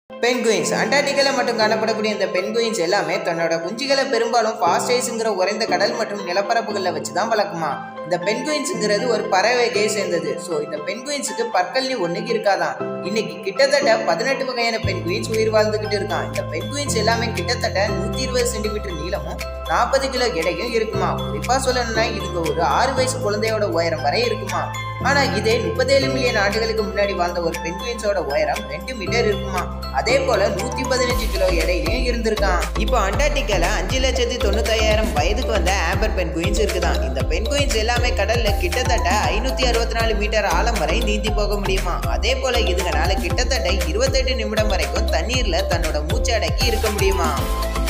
Penguins அண்டார்டிகால மட்டும் காணப்படக்கூடிய இந்த பென்குயின்ஸ் எல்லாமே தன்னோட குஞ்சுகளை பெரும்பாலும் ஃபாஸ்டேஸ்ங்கிற உறைந்த கடல் மற்றும் நிலப்பரப்புகளில் வச்சு தான் வளர்க்குமா இந்த பென்குயின்ஸுங்கிறது ஒரு பறவை வகையை சேர்ந்தது ஸோ இந்த பென்குயின்ஸுக்கு பற்கல்னி ஒன்றுக்கு இருக்காதான் இன்னைக்கு கிட்டத்தட்ட பதினெட்டு வகையான பென்குயின்ஸ் உயிர் வாழ்ந்துகிட்டு இருக்கான் இந்த பென்குயின்ஸ் எல்லாமே கிட்டத்தட்ட நூற்றி இருபது சென்டிமீட்டர் நீளமும் நாற்பது கிலோ எடையும் இருக்குமா குறிப்பாக சொல்லணும்னா இதுங்க ஒரு ஆறு வயசு குழந்தையோட உயரம் வரை இருக்குமா ஆனா இதே முப்பத்தேழு மில்லியன் ஆண்டுகளுக்கு முன்னாடி வாழ்ந்த ஒரு பென்குயின்ஸோட உயரம் ரெண்டு மீட்டர் இருக்குமா அதே போல நூத்தி பதினஞ்சு கிலோ எடையிலையும் இருந்திருக்கான் இப்போ அண்டார்டிகால அஞ்சு லட்சத்தி தொண்ணூத்தாயிரம் வயதுக்கு வந்த ஆம்பர் பென்குயின்ஸ் இருக்குதான் இந்த பென்குயின்ஸ் எல்லாமே கடல்ல கிட்டத்தட்ட ஐநூத்தி அறுபத்தி நாலு மீட்டர் ஆழம் வரை நீந்தி போக முடியுமா அதே போல இதுங்கனால கிட்டத்தட்ட இருபத்தெட்டு நிமிடம் வரைக்கும் தண்ணீர்ல தன்னோட மூச்சு அடக்கி இருக்க முடியுமா